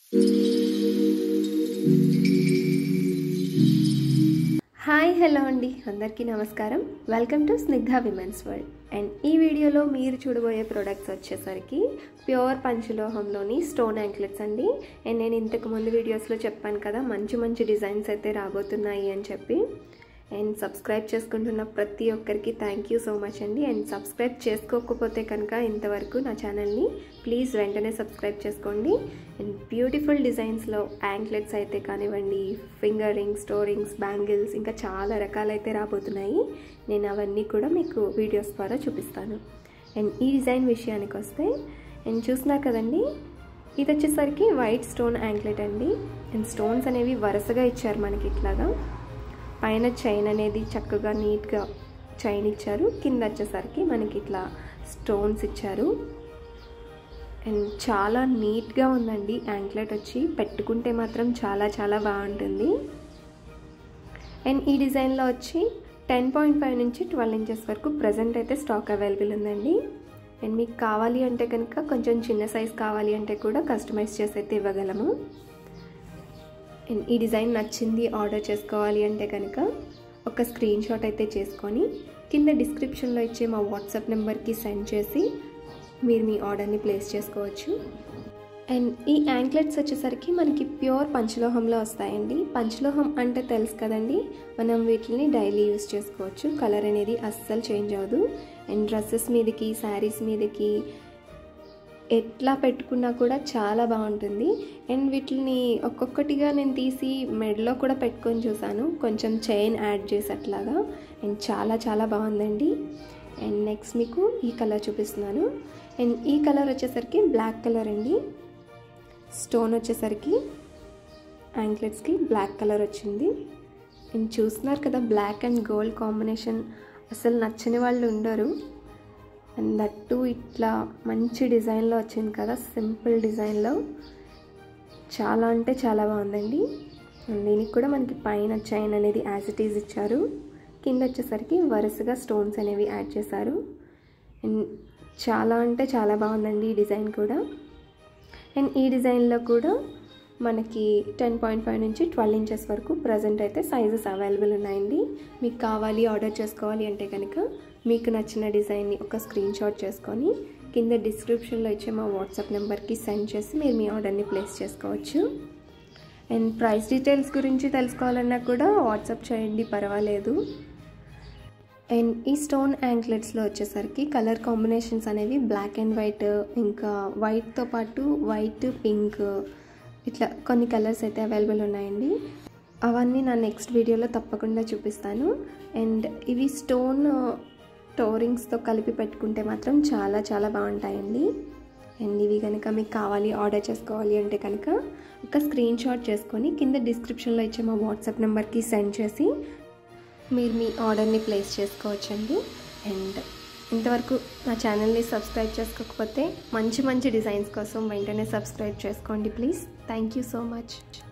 hi hello అండి అందరికీ నమస్కారం welcome to Snigdha women's world and ఈ వీడియోలో మీరు చూడబోయే ప్రొడక్ట్స్ వచ్చేసరికి ప్యూర్ పంచలోహంలోని స్టోన్ యాంక్లెట్స్ అండి అండ్ నేను ఇంతకు ముందు వీడియోస్లో చెప్పాను కదా మంచి మంచి డిజైన్స్ అయితే రాబోతున్నాయి అని చెప్పి అండ్ సబ్స్క్రైబ్ చేసుకుంటున్న ప్రతి ఒక్కరికి థ్యాంక్ యూ సో మచ్ అండి అండ్ సబ్స్క్రైబ్ చేసుకోకపోతే కనుక ఇంతవరకు నా ఛానల్ని ప్లీజ్ వెంటనే సబ్స్క్రైబ్ చేసుకోండి అండ్ బ్యూటిఫుల్ డిజైన్స్లో యాంక్లెట్స్ అయితే కానివ్వండి ఫింగర్ రింగ్స్ స్టోరింగ్స్ బ్యాంగిల్స్ ఇంకా చాలా రకాలైతే రాబోతున్నాయి నేను అవన్నీ కూడా మీకు వీడియోస్ ద్వారా చూపిస్తాను అండ్ ఈ డిజైన్ విషయానికి వస్తే అండ్ చూస్తున్నారు కదండి ఇది వచ్చేసరికి వైట్ స్టోన్ యాంక్లెట్ అండి అండ్ స్టోన్స్ అనేవి వరుసగా ఇచ్చారు మనకి ఇట్లాగా పైన చైన్ అనేది చక్కగా నీట్గా చైన్ ఇచ్చారు కింద వచ్చేసరికి మనకి ఇట్లా స్టోన్స్ ఇచ్చారు అండ్ చాలా నీట్గా ఉందండి యాంక్లెట్ వచ్చి పెట్టుకుంటే మాత్రం చాలా చాలా బాగుంటుంది అండ్ ఈ డిజైన్లో వచ్చి టెన్ పాయింట్ ఫైవ్ నుంచి ట్వెల్వ్ ఇంచెస్ వరకు ప్రజెంట్ అయితే స్టాక్ అవైలబుల్ ఉందండి అండ్ మీకు కావాలి అంటే కనుక కొంచెం చిన్న సైజ్ కావాలి అంటే కూడా కస్టమైజ్ చేసి అయితే ఇవ్వగలము అండ్ ఈ డిజైన్ నచ్చింది ఆర్డర్ చేసుకోవాలి అంటే కనుక ఒక స్క్రీన్ షాట్ అయితే చేసుకొని కింద డిస్క్రిప్షన్లో ఇచ్చే మా వాట్సాప్ నెంబర్కి సెండ్ చేసి మీరు మీ ఆర్డర్ని ప్లేస్ చేసుకోవచ్చు అండ్ ఈ యాంక్లెట్స్ వచ్చేసరికి మనకి ప్యూర్ పంచలోహంలో వస్తాయండి పంచలోహం అంటే తెలుసు కదండి మనం వీటిని డైలీ యూస్ చేసుకోవచ్చు కలర్ అనేది అస్సలు చేంజ్ అవ్వదు అండ్ డ్రెస్సెస్ మీదకి శారీస్ మీదకి ఎట్లా పెట్టుకున్నా కూడా చాలా బాగుంటుంది అండ్ వీటిని ఒక్కొక్కటిగా నేను తీసి మెడలో కూడా పెట్టుకొని చూసాను కొంచెం చైన్ యాడ్ చేసి అట్లాగా అండ్ చాలా చాలా బాగుందండి అండ్ నెక్స్ట్ మీకు ఈ కలర్ చూపిస్తున్నాను అండ్ ఈ కలర్ వచ్చేసరికి బ్లాక్ కలర్ అండి స్టోన్ వచ్చేసరికి యాంక్లెట్స్కి బ్లాక్ కలర్ వచ్చింది అండ్ చూస్తున్నారు కదా బ్లాక్ అండ్ గోల్డ్ కాంబినేషన్ అసలు నచ్చని వాళ్ళు ఉండరు అండ్ దట్టు ఇట్లా మంచి డిజైన్లో వచ్చింది కదా సింపుల్ డిజైన్లో చాలా అంటే చాలా బాగుందండి అండ్ దీనికి కూడా మనకి పైన చైన్ అనేది యాజ్ ఇట్ ఈజ్ ఇచ్చారు కింద వచ్చేసరికి వరుసగా స్టోన్స్ అనేవి యాడ్ చేశారు అండ్ చాలా అంటే చాలా బాగుందండి ఈ డిజైన్ కూడా అండ్ ఈ డిజైన్లో కూడా మనకి టెన్ పాయింట్ ఫైవ్ నుంచి ట్వెల్వ్ ఇంచెస్ వరకు ప్రజెంట్ అయితే సైజెస్ అవైలబుల్ ఉన్నాయండి మీకు కావాలి ఆర్డర్ చేసుకోవాలి అంటే కనుక మీకు నచ్చిన డిజైన్ని ఒక స్క్రీన్ షాట్ చేసుకొని కింద డిస్క్రిప్షన్లో ఇచ్చే మా వాట్సాప్ నెంబర్కి సెండ్ చేసి మీరు మీ ఆర్డర్ని ప్లేస్ చేసుకోవచ్చు అండ్ ప్రైస్ డీటెయిల్స్ గురించి తెలుసుకోవాలన్నా కూడా వాట్సాప్ చేయండి పర్వాలేదు అండ్ ఈ స్టోన్ యాంక్లెట్స్లో వచ్చేసరికి కలర్ కాంబినేషన్స్ అనేవి బ్లాక్ అండ్ వైట్ ఇంకా వైట్తో పాటు వైట్ పింక్ ఇట్లా కొన్ని కలర్స్ అయితే అవైలబుల్ ఉన్నాయండి అవన్నీ నా నెక్స్ట్ వీడియోలో తప్పకుండా చూపిస్తాను అండ్ ఇవి స్టోన్ టోరింగ్స్తో కలిపి పెట్టుకుంటే మాత్రం చాలా చాలా బాగుంటాయండి అండ్ ఇవి కనుక మీకు కావాలి ఆర్డర్ చేసుకోవాలి అంటే కనుక ఒక స్క్రీన్ షాట్ చేసుకొని కింద డిస్క్రిప్షన్లో ఇచ్చే మా వాట్సాప్ నెంబర్కి సెండ్ చేసి మీరు మీ ఆర్డర్ని ప్లేస్ చేసుకోవచ్చండి అండ్ ఇంతవరకు నా ఛానల్ని సబ్స్క్రైబ్ చేసుకోకపోతే మంచి మంచి డిజైన్స్ కోసం వెంటనే సబ్స్క్రైబ్ చేసుకోండి please thank you so much